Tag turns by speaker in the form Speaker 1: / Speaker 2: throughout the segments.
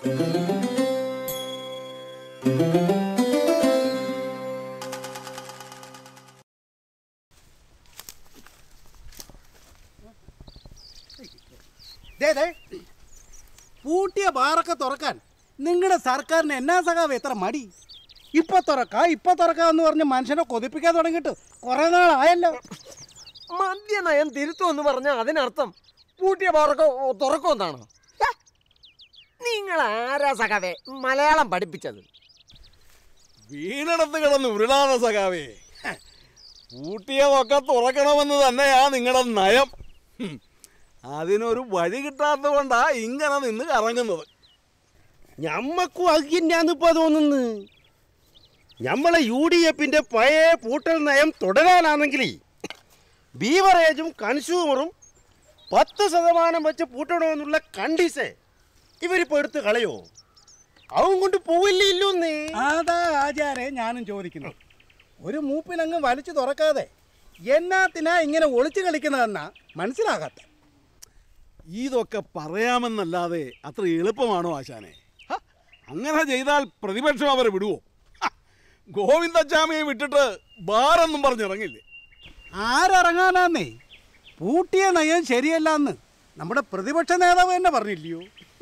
Speaker 1: ദേ, ദേ, പൂട്ടിയ ബാറൊക്കെ തുറക്കാൻ നിങ്ങളുടെ സർക്കാരിന് എന്നാ സഖാവ് എത്ര മടി ഇപ്പൊ തുറക്ക ഇപ്പൊ തുറക്ക എന്ന് പറഞ്ഞ് മനുഷ്യനെ കൊതിപ്പിക്കാൻ തുടങ്ങിയിട്ട് കുറെ നാളായല്ലോ
Speaker 2: മദ്യനയം തിരുത്തുമെന്ന് പറഞ്ഞാൽ അതിനർത്ഥം പൂട്ടിയ പാറക്കോ തുറക്കുമെന്നാണോ ഹ! നിങ്ങൾ ആരാ സഖാവേ മലയാളം പഠിപ്പിച്ചത്
Speaker 3: വീണിടത്ത് കിടന്ന് ഉരുളാതെ സഖാവേ പൂട്ടിയതൊക്കെ തുറക്കണമെന്ന് തന്നെയാ നിങ്ങളുടെ നയം ഹും. അതിനൊരു വഴി കിട്ടാത്തത് കൊണ്ടാ ഇങ്ങനെ നിന്ന് കറങ്ങുന്നത്
Speaker 4: ഞമ്മക്കും അത് തന്നെയാന്നിപ്പോ തോന്നുന്നു ഞമ്മളെ യു ഡി എഫിന്റെ പഴയ പൂട്ടൽ നയം തുടരാനാണെങ്കിൽ ബീവറേജും കൺസ്യൂമറും പത്ത് ശതമാനം വെച്ച് പൂട്ടണമെന്നുള്ള കണ്ടീസേ ഇവരിപ്പോ എടുത്ത് കളയോ അവൻ കൊണ്ട് പോവില്ലേ ഇല്ലോന്നേ
Speaker 1: അതാ ആചാരെ ഞാനും ചോദിക്കുന്നു ഒരു മൂപ്പിലങ്ങ് വലിച്ചു തുറക്കാതെ എന്നാത്തിനാ ഇങ്ങനെ ഒളിച്ചു കളിക്കുന്നതെന്നാ മനസ്സിലാകാത്ത
Speaker 3: ഇതൊക്കെ പറയാമെന്നല്ലാതെ അത്ര എളുപ്പമാണോ ആശാനെ ഹ, അങ്ങനെ ചെയ്താൽ പ്രതിപക്ഷം അവരെ വിടുവോ ഹ, ഗോവിന്ദച്ചാമിയെ വിട്ടിട്ട് ബാറെന്നും പറഞ്ഞിറങ്ങില്ലേ
Speaker 1: ആരിറങ്ങാനാന്നേ പൂട്ടിയ നയം ശരിയല്ല നമ്മുടെ പ്രതിപക്ഷ നേതാവ് തന്നെ പറഞ്ഞില്ലയോ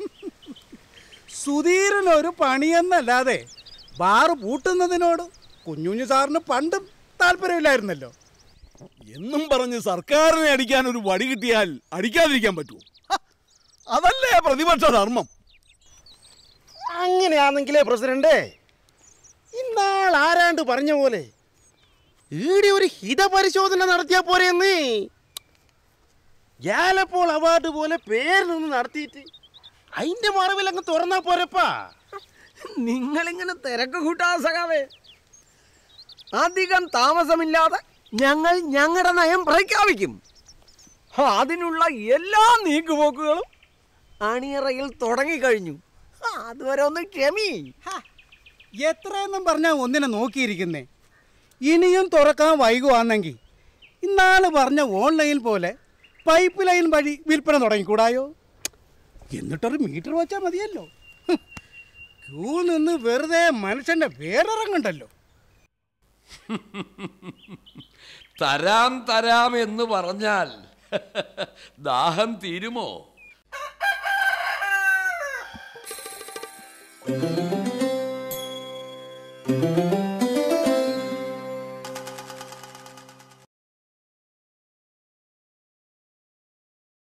Speaker 1: സുധീരനൊരു പണിയെന്നല്ലാതെ ബാറ് പൂട്ടുന്നതിനോട് കുഞ്ഞുഞ്ഞു സാറിന് പണ്ടും താല്പര്യമില്ലായിരുന്നല്ലോ
Speaker 3: എന്നും പറഞ്ഞ് സർക്കാരിനെ അടിക്കാൻ ഒരു വടി കിട്ടിയാൽ അടിക്കാതിരിക്കാൻ പറ്റുമോ ഹ, അതല്ലേ പ്രതിപക്ഷ ധർമ്മം
Speaker 4: അങ്ങനെയാണെങ്കിലേ പ്രസിഡന്റ് ഇന്നാൾ ആരാണ്ട് പറഞ്ഞ പോലെ ഈടെ ഒരു ഹിതപരിശോധന നടത്തിയാ പോരെന്ന് ഗ്യാലപ്പോൾ അവാർഡ് പോലെ പേരിലൊന്ന് നടത്തിയിട്ട് അതിന്റെ മറവിൽ അങ്ങ് തുറന്നാ പോരപ്പാ
Speaker 2: നിങ്ങളിങ്ങനെ തിരക്ക് കൂട്ടാതെ സഖാവേ അധികം താമസമില്ലാതെ ഞങ്ങൾ ഞങ്ങളുടെ നയം പ്രഖ്യാപിക്കും ആ, അതിനുള്ള എല്ലാ നീക്കുപോക്കുകളും അണിയറയിൽ തുടങ്ങിക്കഴിഞ്ഞു ആ, അതുവരെ ഒന്ന് ക്ഷമി
Speaker 1: എത്രയെന്നും പറഞ്ഞാൽ ഒന്നിനെ നോക്കിയിരിക്കുന്നേ ഇനിയും തുറക്കാൻ വൈകുവാണെങ്കിൽ ഇന്നാള് പറഞ്ഞ ഓൺലൈൻ പോലെ പൈപ്പ് ലൈൻ വഴി വിൽപ്പന തുടങ്ങിക്കൂടായോ എന്നിട്ടൊരു മീറ്റർ വെച്ചാൽ മതിയല്ലോ ഹും. ക്യൂ നിന്ന് വെറുതെ മനുഷ്യന്റെ വേറിറങ്ങണ്ടല്ലോ
Speaker 5: തരാം തരാം എന്ന് പറഞ്ഞാൽ ദാഹം തീരുമോ
Speaker 3: ആ